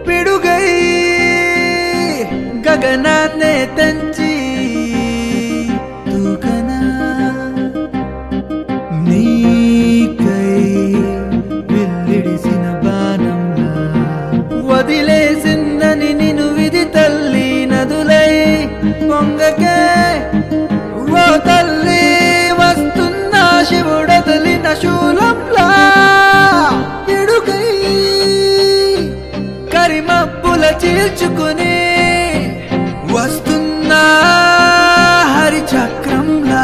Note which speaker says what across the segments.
Speaker 1: పిడుగై గగనాన్నే తెంచి దూకనా నీకై వెల్లిడిసిన బాణంలా వదిలేసిందని నిన్ను విధి తల్లి నదులై పొంగకే ఓ తల్లి వస్తున్నా శివుడదిలిన శూలంలా ఎడుకై కరిమబ్బుల చీల్చుకుని వస్తున్నా హరిచక్రంలా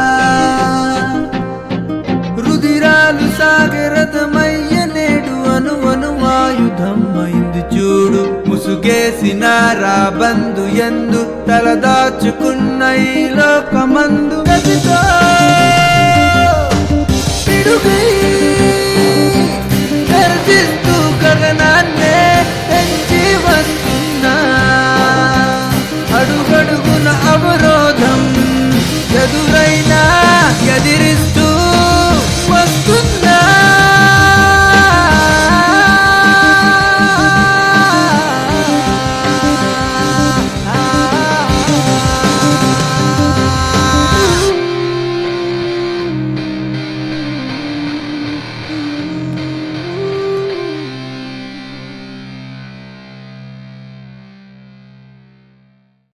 Speaker 1: రుదిరాలు సాగరథమయ్య నేడు అను అను ఆయుధం అయింది చూడు ముసుగేసిన రాబందు ఎందు తలదాచుకున్న ఈ లోకమందు గదితో పిడుగై